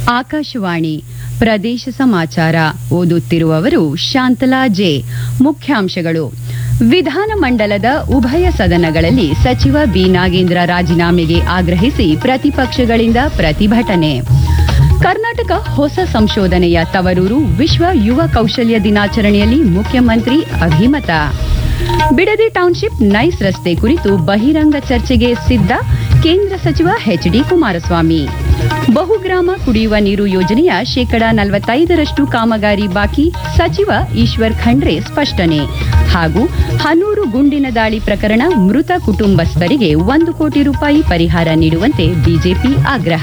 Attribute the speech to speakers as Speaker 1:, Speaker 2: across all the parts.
Speaker 1: ಆಕಾಶವಾಣಿ ಪ್ರದೇಶ ಸಮಾಚಾರ ಓದುತ್ತಿರುವವರು ಶಾಂತಲಾ ಜೆ ಮುಖ್ಯಾಂಶಗಳು ವಿಧಾನಮಂಡಲದ ಉಭಯ ಸದನಗಳಲ್ಲಿ ಸಚಿವ ಬಿ ನಾಗೇಂದ್ರ ರಾಜೀನಾಮೆಗೆ ಆಗ್ರಹಿಸಿ ಪ್ರತಿಪಕ್ಷಗಳಿಂದ ಪ್ರತಿಭಟನೆ ಕರ್ನಾಟಕ ಹೊಸ ಸಂಶೋಧನೆಯ ತವರೂರು ವಿಶ್ವ ಯುವ ಕೌಶಲ್ಯ ದಿನಾಚರಣೆಯಲ್ಲಿ ಮುಖ್ಯಮಂತ್ರಿ ಅಭಿಮತ ಬಿಡದಿ ಟೌನ್ಶಿಪ್ ನೈಸ್ ರಸ್ತೆ ಕುರಿತು ಬಹಿರಂಗ ಚರ್ಚೆಗೆ ಸಿದ್ಧ ಕೇಂದ್ರ ಸಚಿವ ಎಚ್ ಡಿ ಕುಮಾರಸ್ವಾಮಿ ಬಹುಗ್ರಾಮ ಕುಡಿಯುವ ನೀರು ಯೋಜನೆಯ ಶೇಕಡಾ ನಲವತ್ತೈದರಷ್ಟು ಕಾಮಗಾರಿ ಬಾಕಿ ಸಚಿವ ಈಶ್ವರ್ ಖಂಡ್ರೆ ಸ್ಪಷ್ಟನೆ ಹಾಗೂ ಹನೂರು ಗುಂಡಿನ ದಾಳಿ ಪ್ರಕರಣ ಮೃತ ಕುಟುಂಬಸ್ಥರಿಗೆ ಒಂದು ಕೋಟಿ ರೂಪಾಯಿ ಪರಿಹಾರ ನೀಡುವಂತೆ ಬಿಜೆಪಿ ಆಗ್ರಹ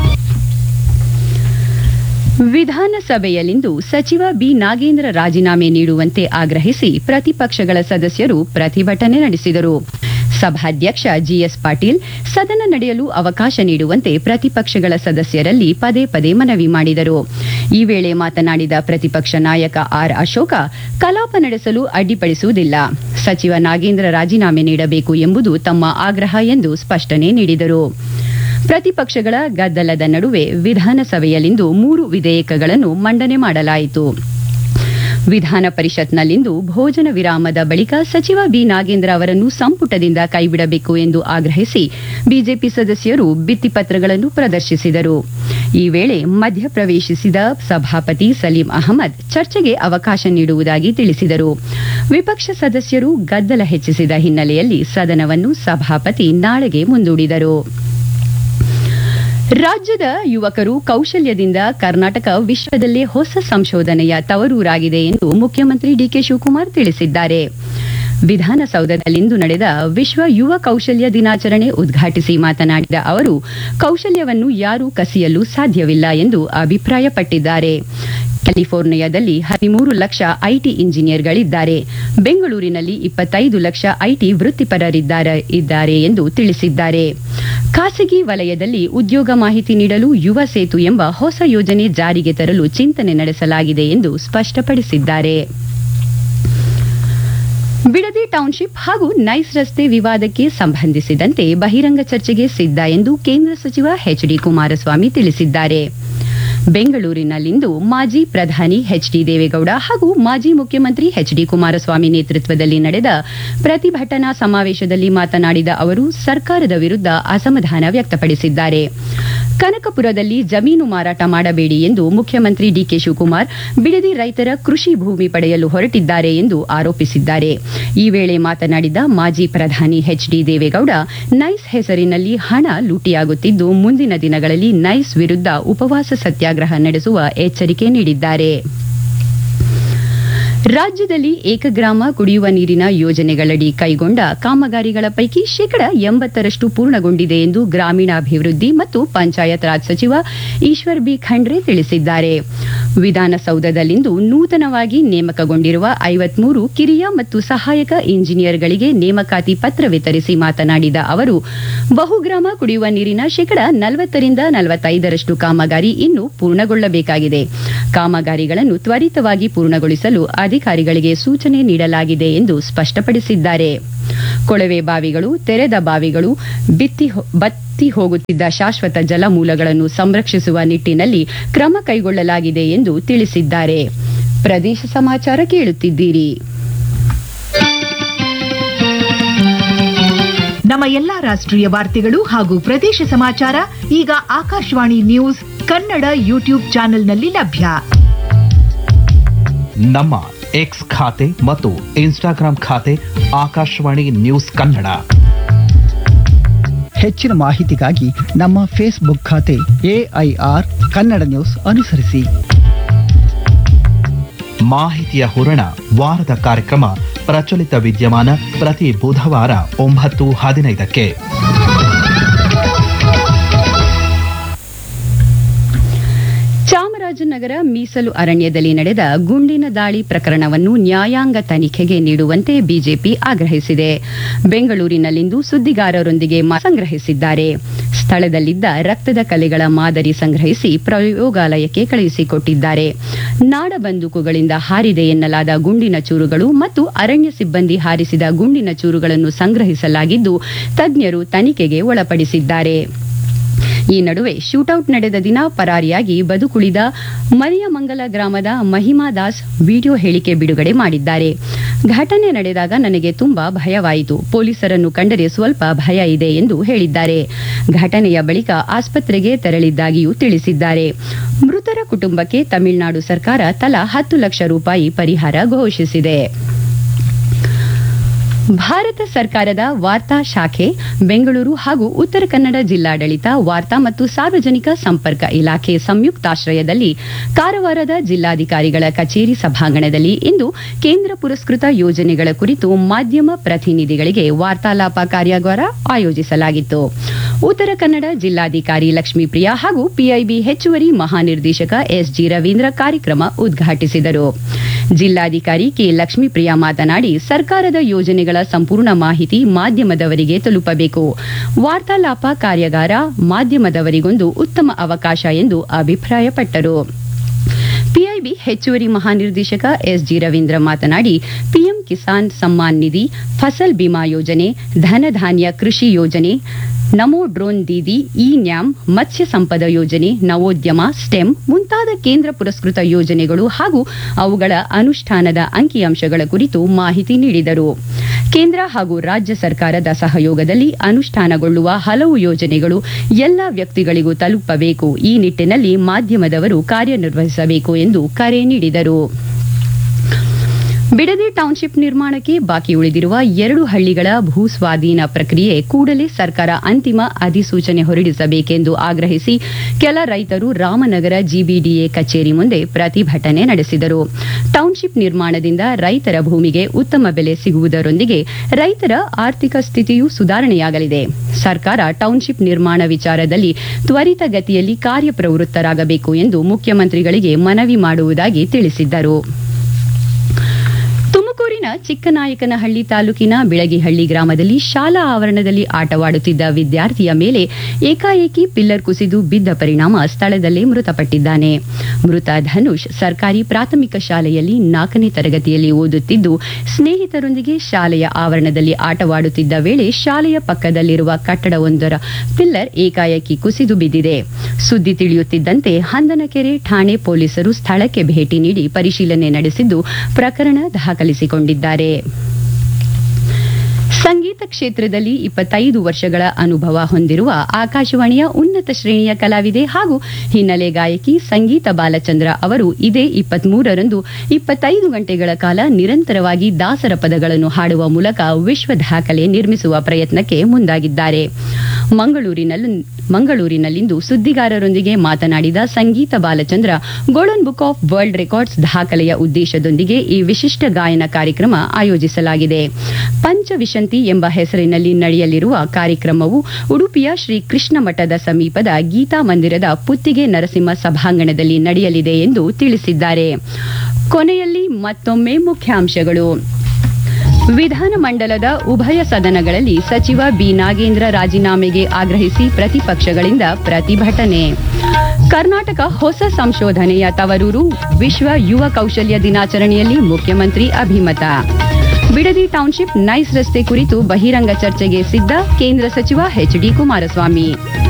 Speaker 1: ವಿಧಾನಸಭೆಯಲ್ಲಿಂದು ಸಚಿವ ಬಿ ನಾಗೇಂದ್ರ ರಾಜೀನಾಮೆ ನೀಡುವಂತೆ ಆಗ್ರಹಿಸಿ ಪ್ರತಿಪಕ್ಷಗಳ ಸದಸ್ಯರು ಪ್ರತಿಭಟನೆ ನಡೆಸಿದರು ಸಭಾಧ್ಯಕ್ಷ ಜಿಎಸ್ ಪಾಟೀಲ್ ಸದನ ನಡೆಯಲು ಅವಕಾಶ ನೀಡುವಂತೆ ಪ್ರತಿಪಕ್ಷಗಳ ಸದಸ್ಯರಲ್ಲಿ ಪದೇ ಪದೇ ಮನವಿ ಮಾಡಿದರು ಈ ವೇಳೆ ಮಾತನಾಡಿದ ಪ್ರತಿಪಕ್ಷ ನಾಯಕ ಆರ್ ಅಶೋಕ ಕಲಾಪ ನಡೆಸಲು ಅಡ್ಡಿಪಡಿಸುವುದಿಲ್ಲ ಸಚಿವ ನಾಗೇಂದ್ರ ರಾಜೀನಾಮೆ ನೀಡಬೇಕು ಎಂಬುದು ತಮ್ಮ ಆಗ್ರಹ ಎಂದು ಸ್ಪಷ್ಟನೆ ನೀಡಿದರು ಪ್ರತಿಪಕ್ಷಗಳ ಗದ್ದಲದ ನಡುವೆ ವಿಧಾನಸಭೆಯಲ್ಲಿಂದು ಮೂರು ವಿಧೇಯಕಗಳನ್ನು ಮಂಡನೆ ಮಾಡಲಾಯಿತು ವಿಧಾನ ಪರಿಷತ್ನಲ್ಲಿಂದು ಭೋಜನ ವಿರಾಮದ ಬಳಿಕ ಸಚಿವ ಬಿ ನಾಗೇಂದ್ರ ಅವರನ್ನು ಸಂಪುಟದಿಂದ ಕೈಬಿಡಬೇಕು ಎಂದು ಆಗ್ರಹಿಸಿ ಬಿಜೆಪಿ ಸದಸ್ಯರು ಭಿತ್ತಿಪತ್ರಗಳನ್ನು ಪ್ರದರ್ಶಿಸಿದರು ಈ ವೇಳೆ ಮಧ್ಯಪ್ರವೇಶಿಸಿದ ಸಭಾಪತಿ ಸಲೀಂ ಅಹಮದ್ ಚರ್ಚೆಗೆ ಅವಕಾಶ ನೀಡುವುದಾಗಿ ತಿಳಿಸಿದರು ವಿಪಕ್ಷ ಸದಸ್ಯರು ಗದ್ದಲ ಹೆಚ್ಚಿಸಿದ ಹಿನ್ನೆಲೆಯಲ್ಲಿ ಸದನವನ್ನು ಸಭಾಪತಿ ನಾಳೆಗೆ ಮುಂದೂಡಿದರು ರಾಜ್ಯದ ಯುವಕರು ಕೌಶಲ್ಯದಿಂದ ಕರ್ನಾಟಕ ವಿಶ್ವದಲ್ಲೇ ಹೊಸ ಸಂಶೋಧನೆಯ ತವರೂರಾಗಿದೆ ಎಂದು ಮುಖ್ಯಮಂತ್ರಿ ಡಿಕೆ ಶಿವಕುಮಾರ್ ತಿಳಿಸಿದ್ದಾರೆ ವಿಧಾನಸೌಧದಲ್ಲಿಂದು ನಡೆದ ವಿಶ್ವ ಯುವ ಕೌಶಲ್ಯ ದಿನಾಚರಣೆ ಉದ್ಘಾಟಿಸಿ ಮಾತನಾಡಿದ ಅವರು ಕೌಶಲ್ಯವನ್ನು ಯಾರೂ ಕಸಿಯಲು ಸಾಧ್ಯವಿಲ್ಲ ಎಂದು ಅಭಿಪ್ರಾಯಪಟ್ಟಿದ್ದಾರೆ ಕ್ಯಾಲಿಫೋರ್ನಿಯಾದಲ್ಲಿ ಹದಿಮೂರು ಲಕ್ಷ ಐಟಿ ಇಂಜಿನಿಯರ್ಗಳಿದ್ದಾರೆ ಬೆಂಗಳೂರಿನಲ್ಲಿ ಇಪ್ಪತ್ತೈದು ಲಕ್ಷ ಐಟಿ ವೃತ್ತಿಪರರಿದ್ದಾರೆ ಇದ್ದಾರೆ ಎಂದು ತಿಳಿಸಿದ್ದಾರೆ ಖಾಸಗಿ ವಲಯದಲ್ಲಿ ಉದ್ಯೋಗ ಮಾಹಿತಿ ನೀಡಲು ಯುವ ಸೇತು ಎಂಬ ಹೊಸ ಯೋಜನೆ ಜಾರಿಗೆ ತರಲು ಚಿಂತನೆ ನಡೆಸಲಾಗಿದೆ ಎಂದು ಸ್ಪಷ್ಟಪಡಿಸಿದ್ದಾರೆ ಬಿಡದಿ ಟೌನ್ಶಿಪ್ ಹಾಗೂ ನೈಸ್ ರಸ್ತೆ ವಿವಾದಕ್ಕೆ ಸಂಬಂಧಿಸಿದಂತೆ ಬಹಿರಂಗ ಚರ್ಚೆಗೆ ಸಿದ್ಧ ಎಂದು ಕೇಂದ್ರ ಸಚಿವ ಎಚ್ ಡಿ ಕುಮಾರಸ್ವಾಮಿ ತಿಳಿಸಿದ್ದಾರೆ ಬೆಂಗಳೂರಿನಲ್ಲಿಂದು ಮಾಜಿ ಪ್ರಧಾನಿ ಎಚ್ ಡಿ ದೇವೇಗೌಡ ಹಾಗೂ ಮಾಜಿ ಮುಖ್ಯಮಂತ್ರಿ ಎಚ್ ಡಿ ಕುಮಾರಸ್ವಾಮಿ ನೇತೃತ್ವದಲ್ಲಿ ನಡೆದ ಪ್ರತಿಭಟನಾ ಸಮಾವೇಶದಲ್ಲಿ ಮಾತನಾಡಿದ ಅವರು ಸರ್ಕಾರದ ವಿರುದ್ಧ ಅಸಮಾಧಾನ ವ್ಯಕ್ತಪಡಿಸಿದ್ದಾರೆ ಕನಕಪುರದಲ್ಲಿ ಜಮೀನು ಮಾರಾಟ ಮಾಡಬೇಡಿ ಎಂದು ಮುಖ್ಯಮಂತ್ರಿ ಡಿಕೆ ಶಿವಕುಮಾರ್ ಬಿಡದಿ ರೈತರ ಕೃಷಿ ಭೂಮಿ ಪಡೆಯಲು ಹೊರಟಿದ್ದಾರೆ ಎಂದು ಆರೋಪಿಸಿದ್ದಾರೆ ಈ ವೇಳೆ ಮಾತನಾಡಿದ ಮಾಜಿ ಪ್ರಧಾನಿ ಎಚ್ ಡಿ ದೇವೇಗೌಡ ನೈಸ್ ಹೆಸರಿನಲ್ಲಿ ಹಣ ಲೂಟಿಯಾಗುತ್ತಿದ್ದು ಮುಂದಿನ ದಿನಗಳಲ್ಲಿ ನೈಸ್ ವಿರುದ್ಧ ಉಪವಾಸ ಸತ್ಯಾಗ್ರಹ ನಡೆಸುವ ಎಚ್ಚರಿಕೆ ನೀಡಿದ್ದಾರೆ ರಾಜ್ಯದಲ್ಲಿ ಏಕಗ್ರಾಮ ಕುಡಿಯುವ ನೀರಿನ ಯೋಜನೆಗಳಡಿ ಕೈಗೊಂಡ ಕಾಮಗಾರಿಗಳ ಪೈಕಿ ಶೇಕಡ ಎಂಬತ್ತರಷ್ಟು ಪೂರ್ಣಗೊಂಡಿದೆ ಎಂದು ಗ್ರಾಮೀಣಾಭಿವೃದ್ಧಿ ಮತ್ತು ಪಂಚಾಯತ್ ರಾಜ್ ಸಚಿವ ಈಶ್ವರ್ ಬಿ ಖಂಡ್ರೆ ತಿಳಿಸಿದ್ದಾರೆ ವಿಧಾನಸೌಧದಲ್ಲಿಂದು ನೂತನವಾಗಿ ನೇಮಕಗೊಂಡಿರುವ ಐವತ್ಮೂರು ಕಿರಿಯ ಮತ್ತು ಸಹಾಯಕ ಇಂಜಿನಿಯರ್ಗಳಿಗೆ ನೇಮಕಾತಿ ಪತ್ರ ವಿತರಿಸಿ ಮಾತನಾಡಿದ ಅವರು ಬಹುಗ್ರಾಮ ಕುಡಿಯುವ ನೀರಿನ ಶೇಕಡ ನಲವತ್ತರಿಂದ ನಲವತ್ತೈದರಷ್ಟು ಕಾಮಗಾರಿ ಇನ್ನೂ ಪೂರ್ಣಗೊಳ್ಳಬೇಕಾಗಿದೆ ಕಾಮಗಾರಿಗಳನ್ನು ತ್ವರಿತವಾಗಿ ಪೂರ್ಣಗೊಳಿಸಲು ಅಧಿಕಾರಿಗಳಿಗೆ ಸೂಚನೆ ನೀಡಲಾಗಿದೆ ಎಂದು ಸ್ಪಷ್ಟಪಡಿಸಿದ್ದಾರೆ ಕೊಳವೆ ಬಾವಿಗಳು ತೆರೆದ ಬಾವಿಗಳು ಬಿತ್ತಿ ಬತ್ತಿ ಹೋಗುತ್ತಿದ್ದ ಶಾಶ್ವತ ಜಲಮೂಲಗಳನ್ನು ಸಂರಕ್ಷಿಸುವ ನಿಟ್ಟಿನಲ್ಲಿ ಕ್ರಮ ಕೈಗೊಳ್ಳಲಾಗಿದೆ ಎಂದು ತಿಳಿಸಿದ್ದಾರೆ ಪ್ರದೇಶ ಸಮಾಚಾರ ಕೇಳುತ್ತಿದ್ದೀರಿ
Speaker 2: ನಮ್ಮ ಎಲ್ಲಾ ರಾಷ್ಟ್ರೀಯ ವಾರ್ತೆಗಳು ಹಾಗೂ ಪ್ರದೇಶ ಸಮಾಚಾರ ಈಗ ಆಕಾಶವಾಣಿ ನ್ಯೂಸ್ ಕನ್ನಡ ಯೂಟ್ಯೂಬ್ ಚಾನೆಲ್ನಲ್ಲಿ ಲಭ್ಯ
Speaker 3: ನಮ್ಮ ಎಕ್ಸ್ ಖಾತೆ ಮತ್ತು ಇನ್ಸ್ಟಾಗ್ರಾಂ ಖಾತೆ ಆಕಾಶವಾಣಿ ನ್ಯೂಸ್ ಕನ್ನಡ
Speaker 4: ಹೆಚ್ಚಿನ ಮಾಹಿತಿಗಾಗಿ ನಮ್ಮ ಫೇಸ್ಬುಕ್ ಖಾತೆ ಎಐಆರ್ ಕನ್ನಡ ನ್ಯೂಸ್ ಅನುಸರಿಸಿ
Speaker 3: ಮಾಹಿತಿಯ ಹೂರಣ ವಾರದ ಕಾರ್ಯಕ್ರಮ ಪ್ರಚಲಿತ ವಿದ್ಯಮಾನ ಪ್ರತಿ ಬುಧವಾರ ಒಂಬತ್ತು ಹದಿನೈದಕ್ಕೆ
Speaker 1: ಚಾಮರಾಜನಗರ ಮೀಸಲು ಅರಣ್ಯದಲ್ಲಿ ನಡೆದ ಗುಂಡಿನ ದಾಳಿ ಪ್ರಕರಣವನ್ನು ನ್ಯಾಯಾಂಗ ತನಿಖೆಗೆ ನೀಡುವಂತೆ ಬಿಜೆಪಿ ಆಗ್ರಹಿಸಿದೆ ಬೆಂಗಳೂರಿನಲ್ಲಿಂದು ಸುದ್ದಿಗಾರರೊಂದಿಗೆ ಮಾ- ಸಂಗ್ರಹಿಸಿದ್ದಾರೆ ಸ್ಥಳದಲ್ಲಿದ್ದ ರಕ್ತದ ಕಲೆಗಳ ಮಾದರಿ ಸಂಗ್ರಹಿಸಿ ಪ್ರಯೋಗಾಲಯಕ್ಕೆ ಕಳುಹಿಸಿಕೊಟ್ಟಿದ್ದಾರೆ ನಾಡ ಬಂದೂಕುಗಳಿಂದ ಹಾರಿದೆ ಎನ್ನಲಾದ ಗುಂಡಿನ ಚೂರುಗಳು ಮತ್ತು ಅರಣ್ಯ ಸಿಬ್ಬಂದಿ ಹಾರಿಸಿದ ಗುಂಡಿನ ಚೂರುಗಳನ್ನು ಸಂಗ್ರಹಿಸಲಾಗಿದ್ದು ತಜ್ಞರು ತನಿಖೆಗೆ ಒಳಪಡಿಸಿದ್ದಾರೆ ಈ ನಡುವೆ ಶೂಟೌಟ್ ನಡೆದ ದಿನ ಪರಾರಿಯಾಗಿ ಬದುಕುಳಿದ ಮರಿಯಮಂಗಲ ಗ್ರಾಮದ ಮಹಿಮಾ ದಾಸ್ ವಿಡಿಯೋ ಹೇಳಿಕೆ ಬಿಡುಗಡೆ ಮಾಡಿದ್ದಾರೆ ಘಟನೆ ನಡೆದಾಗ ನನಗೆ ತುಂಬಾ ಭಯವಾಯಿತು ಪೊಲೀಸರನ್ನು ಕಂಡರೆ ಸ್ವಲ್ಪ ಭಯ ಇದೆ ಎಂದು ಹೇಳಿದ್ದಾರೆ ಘಟನೆಯ ಬಳಿಕ ಆಸ್ಪತ್ರೆಗೆ ತೆರಳಿದ್ದಾಗಿಯೂ ತಿಳಿಸಿದ್ದಾರೆ ಮೃತರ ಕುಟುಂಬಕ್ಕೆ ತಮಿಳುನಾಡು ಸರ್ಕಾರ ತಲಾ ಹತ್ತು ಲಕ್ಷ ರೂಪಾಯಿ ಪರಿಹಾರ ಘೋಷಿಸಿದೆ ಭಾರತ ಸರ್ಕಾರದ ವಾರ್ತಾ ಶಾಖೆ ಬೆಂಗಳೂರು ಹಾಗೂ ಉತ್ತರ ಕನ್ನಡ ಜಿಲ್ಲಾಡಳಿತ ವಾರ್ತಾ ಮತ್ತು ಸಾರ್ವಜನಿಕ ಸಂಪರ್ಕ ಇಲಾಖೆ ಸಂಯುಕ್ತಾಶ್ರಯದಲ್ಲಿ ಕಾರವಾರದ ಜಿಲ್ಲಾಧಿಕಾರಿಗಳ ಕಚೇರಿ ಸಭಾಂಗಣದಲ್ಲಿ ಇಂದು ಕೇಂದ್ರ ಪುರಸ್ಕೃತ ಯೋಜನೆಗಳ ಕುರಿತು ಮಾಧ್ಯಮ ಪ್ರತಿನಿಧಿಗಳಿಗೆ ವಾರ್ತಾಲಾಪ ಕಾರ್ಯಾಗಾರ ಆಯೋಜಿಸಲಾಗಿತ್ತು ಉತ್ತರ ಕನ್ನಡ ಜಿಲ್ಲಾಧಿಕಾರಿ ಲಕ್ಷ್ಮೀಪ್ರಿಯಾ ಹಾಗೂ ಪಿಐಬಿ ಹೆಚ್ಚುವರಿ ಮಹಾನಿರ್ದೇಶಕ ಎಸ್ಜಿ ರವೀಂದ್ರ ಕಾರ್ಯಕ್ರಮ ಉದ್ಘಾಟಿಸಿದರು ಜಿಲ್ಲಾಧಿಕಾರಿ ಕೆ ಲಕ್ಷ್ಮೀಪ್ರಿಯಾ ಮಾತನಾಡಿ ಸರ್ಕಾರದ ಯೋಜನೆಗಳ ಸಂಪೂರ್ಣ ಮಾಹಿತಿ ಮಾಧ್ಯಮದವರಿಗೆ ತಲುಪಬೇಕು ವಾರ್ತಾಲಾಪ ಕಾರ್ಯಾಗಾರ ಮಾಧ್ಯಮದವರಿಗೊಂದು ಉತ್ತಮ ಅವಕಾಶ ಎಂದು ಅಭಿಪ್ರಾಯಪಟ್ಟರು ಪಿಐಬಿ ಹೆಚ್ಚುವರಿ ಮಹಾನಿರ್ದೇಶಕ ಎಸ್ಜಿ ರವೀಂದ್ರ ಮಾತನಾಡಿ ಪಿಎಂ ಕಿಸಾನ್ ಸಮ್ಮಾನ್ ನಿಧಿ ಫಸಲ್ ಬಿಮಾ ಯೋಜನೆ ಧನಧಾನ್ಯ ಕೃಷಿ ಯೋಜನೆ Namo drone Didi E NAM Matsya Sampada ಯೋಜನೆ ನವೋದ್ಯಮ ಸ್ಟೆಮ್ ಮುಂತಾದ ಕೇಂದ್ರ ಪುರಸ್ಕೃತ ಯೋಜನೆಗಳು ಹಾಗೂ ಅವುಗಳ ಅನುಷ್ಠಾನದ ಅಂಕಿಅಂಶಗಳ ಕುರಿತು ಮಾಹಿತಿ ನೀಡಿದರು ಕೇಂದ್ರ ಹಾಗೂ ರಾಜ್ಯ ಸರ್ಕಾರದ ಸಹಯೋಗದಲ್ಲಿ ಅನುಷ್ಠಾನಗೊಳ್ಳುವ ಹಲವು ಯೋಜನೆಗಳು ಎಲ್ಲ ವ್ಯಕ್ತಿಗಳಿಗೂ ತಲುಪಬೇಕು ಈ ನಿಟ್ಟಿನಲ್ಲಿ ಮಾಧ್ಯಮದವರು ಕಾರ್ಯನಿರ್ವಹಿಸಬೇಕು ಎಂದು ಕರೆ ನೀಡಿದರು ಬಿಡದಿ ಟೌನ್ಶಿಪ್ ನಿರ್ಮಾಣಕ್ಕೆ ಬಾಕಿ ಉಳಿದಿರುವ ಎರಡು ಹಳ್ಳಿಗಳ ಭೂ ಸ್ವಾಧೀನ ಪ್ರಕ್ರಿಯೆ ಕೂಡಲೇ ಸರ್ಕಾರ ಅಂತಿಮ ಅಧಿಸೂಚನೆ ಹೊರಡಿಸಬೇಕೆಂದು ಆಗ್ರಹಿಸಿ ಕೆಲ ರೈತರು ರಾಮನಗರ ಜಿಬಿಡಿಎ ಕಚೇರಿ ಮುಂದೆ ಪ್ರತಿಭಟನೆ ನಡೆಸಿದರು ಟೌನ್ಶಿಪ್ ನಿರ್ಮಾಣದಿಂದ ರೈತರ ಭೂಮಿಗೆ ಉತ್ತಮ ಬೆಲೆ ಸಿಗುವುದರೊಂದಿಗೆ ರೈತರ ಆರ್ಥಿಕ ಸ್ಥಿತಿಯೂ ಸುಧಾರಣೆಯಾಗಲಿದೆ ಸರ್ಕಾರ ಟೌನ್ಶಿಪ್ ನಿರ್ಮಾಣ ವಿಚಾರದಲ್ಲಿ ತ್ವರಿತಗತಿಯಲ್ಲಿ ಕಾರ್ಯಪ್ರವೃತ್ತರಾಗಬೇಕು ಎಂದು ಮುಖ್ಯಮಂತ್ರಿಗಳಿಗೆ ಮನವಿ ಮಾಡುವುದಾಗಿ ತಿಳಿಸಿದ್ದರು ತುಮಕೂರಿನ ಚಿಕ್ಕನಾಯಕನಹಳ್ಳಿ ತಾಲೂಕಿನ ಬಿಳಗಿಹಳ್ಳಿ ಗ್ರಾಮದಲ್ಲಿ ಶಾಲಾ ಆವರಣದಲ್ಲಿ ಆಟವಾಡುತ್ತಿದ್ದ ವಿದ್ಯಾರ್ಥಿಯ ಮೇಲೆ ಏಕಾಏಕಿ ಪಿಲ್ಲರ್ ಕುಸಿದು ಬಿದ್ದ ಪರಿಣಾಮ ಸ್ಥಳದಲ್ಲೇ ಮೃತಪಟ್ಟಿದ್ದಾನೆ ಮೃತ ಧನುಷ್ ಸರ್ಕಾರಿ ಪ್ರಾಥಮಿಕ ಶಾಲೆಯಲ್ಲಿ ನಾಲ್ಕನೇ ತರಗತಿಯಲ್ಲಿ ಓದುತ್ತಿದ್ದು ಸ್ನೇಹಿತರೊಂದಿಗೆ ಶಾಲೆಯ ಆವರಣದಲ್ಲಿ ಆಟವಾಡುತ್ತಿದ್ದ ವೇಳೆ ಶಾಲೆಯ ಪಕ್ಕದಲ್ಲಿರುವ ಕಟ್ಟಡವೊಂದರ ಪಿಲ್ಲರ್ ಏಕಾಏಕಿ ಕುಸಿದು ಬಿದ್ದಿದೆ ಸುದ್ದಿ ತಿಳಿಯುತ್ತಿದ್ದಂತೆ ಹಂದನಕೆರೆ ಠಾಣೆ ಪೊಲೀಸರು ಸ್ಥಳಕ್ಕೆ ಭೇಟಿ ನೀಡಿ ಪರಿಶೀಲನೆ ನಡೆಸಿದ್ದು ಪ್ರಕರಣ ದಾಖಲಿಸಿಕೊಂಡಿದ್ದಾರೆ ಸಂಗೀತ ಕ್ಷೇತ್ರದಲ್ಲಿ ಇಪ್ಪತ್ತೈದು ವರ್ಷಗಳ ಅನುಭವ ಹೊಂದಿರುವ ಆಕಾಶವಾಣಿಯ ಉನ್ನತ ಶ್ರೇಣಿಯ ಕಲಾವಿದೆ ಹಾಗೂ ಹಿನ್ನೆಲೆ ಗಾಯಕಿ ಸಂಗೀತ ಬಾಲಚಂದ್ರ ಅವರು ಇದೇ ಇಪ್ಪತ್ಮೂರರಂದು ಇಪ್ಪತ್ತೈದು ಗಂಟೆಗಳ ಕಾಲ ನಿರಂತರವಾಗಿ ದಾಸರ ಪದಗಳನ್ನು ಹಾಡುವ ಮೂಲಕ ವಿಶ್ವ ದಾಖಲೆ ನಿರ್ಮಿಸುವ ಪ್ರಯತ್ನಕ್ಕೆ ಮುಂದಾಗಿದ್ದಾರೆ ಮಂಗಳೂರಿನಲ್ಲಿ ಮಂಗಳೂರಿನಲ್ಲಿಂದು ಸುದ್ದಿಗಾರರೊಂದಿಗೆ ಮಾತನಾಡಿದ Sangeetha Balachandra golden book of world records ದಾಖಲೆಯ ಉದ್ದೇಶದೊಂದಿಗೆ ಈ ವಿಶಿಷ್ಟ ಗಾಯನ ಕಾರ್ಯಕ್ರಮ ಆಯೋಜಿಸಲಾಗಿದೆ ಪಂಚವಿಶಂತಿ ಎಂಬ ಹೆಸರಿನಲ್ಲಿ ನಡೆಯಲಿರುವ ಕಾರ್ಯಕ್ರಮವು ಉಡುಪಿಯ ಶ್ರೀ ಕೃಷ್ಣ ಮಠದ ಸಮೀಪದ ಗೀತಾ ಮಂದಿರದ ಪುತ್ತಿಗೆ ನರಸಿಂಹ ಸಭಾಂಗಣದಲ್ಲಿ ನಡೆಯಲಿದೆ ಎಂದು ತಿಳಿಸಿದ್ದಾರೆ ಕೊನೆಯಲ್ಲಿ ಮತ್ತೊಮ್ಮೆ ಮುಖ್ಯಾಂಶಗಳು ವಿಧಾನಮಂಡಲದ ಉಭಯ ಸದನಗಳಲ್ಲಿ ಸಚಿವ ಬಿ ನಾಗೇಂದ್ರ ರಾಜೀನಾಮೆಗೆ ಆಗ್ರಹಿಸಿ ಪ್ರತಿಪಕ್ಷಗಳಿಂದ ಪ್ರತಿಭಟನೆ ಕರ್ನಾಟಕ ಹೊಸ ಸಂಶೋಧನೆಯ ತವರೂರು ವಿಶ್ವ ಯುವ ಕೌಶಲ್ಯ ದಿನಾಚರಣೆಯಲ್ಲಿ ಮುಖ್ಯಮಂತ್ರಿ ಅಭಿಮತ ಬಿಡದಿ ಟೌನ್ಶಿಪ್ ನೈಸ್ ರಸ್ತೆ ಕುರಿತು ಬಹಿರಂಗ ಚರ್ಚೆಗೆ ಸಿದ್ಧ ಕೇಂದ್ರ ಸಚಿವ ಎಚ್ ಡಿ ಕುಮಾರಸ್ವಾಮಿ